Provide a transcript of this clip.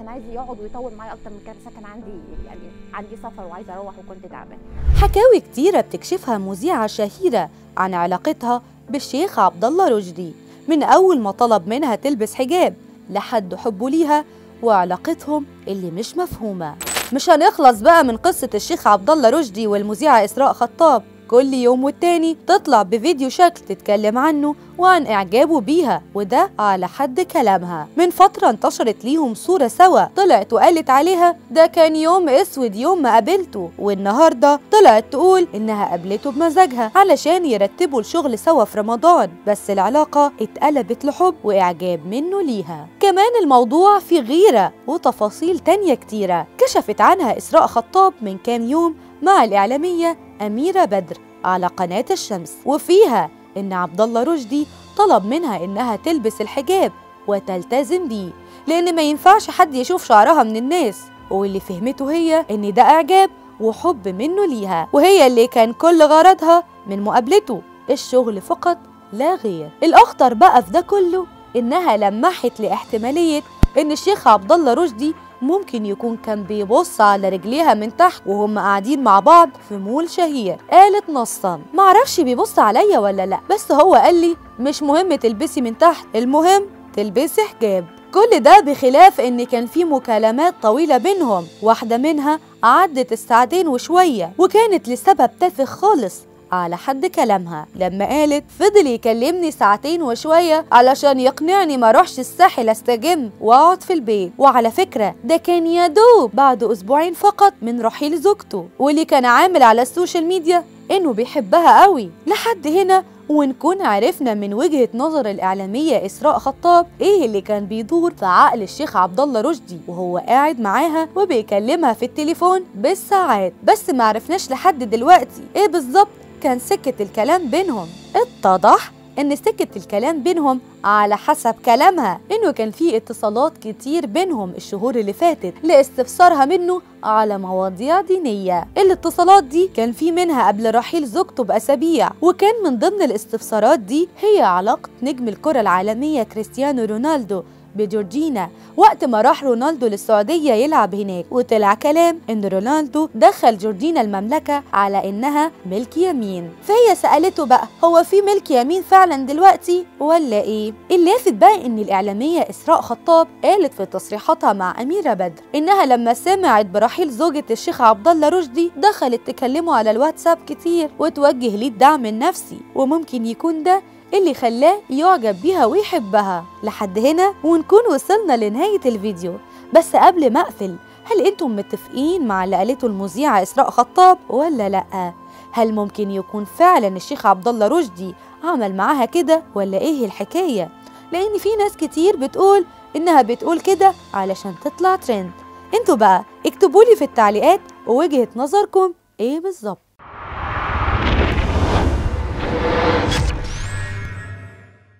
كان عايز يقعد ويطول معايا اكتر من كده بس كان عندي يعني عندي سفر وعايزه اروح وكنت تعبانه حكاوي كتيرة بتكشفها مذيعة شهيرة عن علاقتها بالشيخ عبد الله رشدي من أول ما طلب منها تلبس حجاب لحد حبه ليها وعلاقتهم اللي مش مفهومة مش هنخلص بقى من قصة الشيخ عبد الله رشدي والمذيعة إسراء خطاب كل يوم والتاني تطلع بفيديو شكل تتكلم عنه وعن إعجابه بيها وده على حد كلامها من فترة انتشرت ليهم صورة سوا طلعت وقالت عليها ده كان يوم اسود يوم ما قابلته والنهاردة طلعت تقول إنها قابلته بمزاجها علشان يرتبوا الشغل سوا في رمضان بس العلاقة اتقلبت لحب وإعجاب منه ليها كمان الموضوع فيه غيرة وتفاصيل تانية كتيرة كشفت عنها إسراء خطاب من كام يوم مع الإعلامية أميرة بدر على قناة الشمس وفيها إن عبد الله رشدي طلب منها إنها تلبس الحجاب وتلتزم بيه لأن ما ينفعش حد يشوف شعرها من الناس واللي فهمته هي إن ده إعجاب وحب منه ليها وهي اللي كان كل غرضها من مقابلته الشغل فقط لا غير الأخطر بقى في ده كله إنها لمحت لاحتمالية إن الشيخ عبد الله رشدي ممكن يكون كان بيبص على رجليها من تحت وهم قاعدين مع بعض في مول شهير قالت نصا معرفش بيبص عليا ولا لا بس هو قال لي مش مهم تلبسي من تحت المهم تلبسي حجاب كل ده بخلاف ان كان في مكالمات طويلة بينهم واحدة منها عدت الساعتين وشوية وكانت لسبب تافه خالص على حد كلامها لما قالت فضل يكلمني ساعتين وشوية علشان يقنعني ما اروحش الساحل استجم واقعد في البيت وعلى فكرة ده كان يا دوب بعد اسبوعين فقط من رحيل زوجته واللي كان عامل على السوشيال ميديا انه بيحبها قوي لحد هنا ونكون عرفنا من وجهة نظر الإعلامية إسراء خطاب إيه اللي كان بيدور في عقل الشيخ عبد الله رشدي وهو قاعد معاها وبيكلمها في التليفون بالساعات بس ما عرفناش لحد دلوقتي إيه بالظبط كان سكة الكلام بينهم اتضح ان سكة الكلام بينهم على حسب كلامها انه كان في اتصالات كتير بينهم الشهور اللي فاتت لاستفسارها منه على مواضيع دينية الاتصالات دي كان في منها قبل رحيل زوجته بأسابيع وكان من ضمن الاستفسارات دي هي علاقة نجم الكرة العالمية كريستيانو رونالدو بجورجينا وقت ما راح رونالدو للسعودية يلعب هناك وطلع كلام ان رونالدو دخل جورجينا المملكة على انها ملك يمين فهي سألته بقى هو في ملك يمين فعلا دلوقتي ولا ايه اللافت بقى ان الاعلامية اسراء خطاب قالت في تصريحاتها مع اميرة بدر انها لما سمعت برحيل زوجة الشيخ عبد الله رشدي دخلت تكلمه على الواتساب كتير وتوجه ليه الدعم النفسي وممكن يكون ده اللي خلاه يعجب بيها ويحبها لحد هنا ونكون وصلنا لنهاية الفيديو بس قبل ما أقفل هل أنتم متفقين مع اللي قالته المذيعة إسراء خطاب ولا لأ؟ هل ممكن يكون فعلا الشيخ عبد الله رشدي عمل معاها كده ولا إيه الحكاية؟ لأن في ناس كتير بتقول إنها بتقول كده علشان تطلع ترند انتوا بقى اكتبولي في التعليقات ووجهة نظركم ايه بالظبط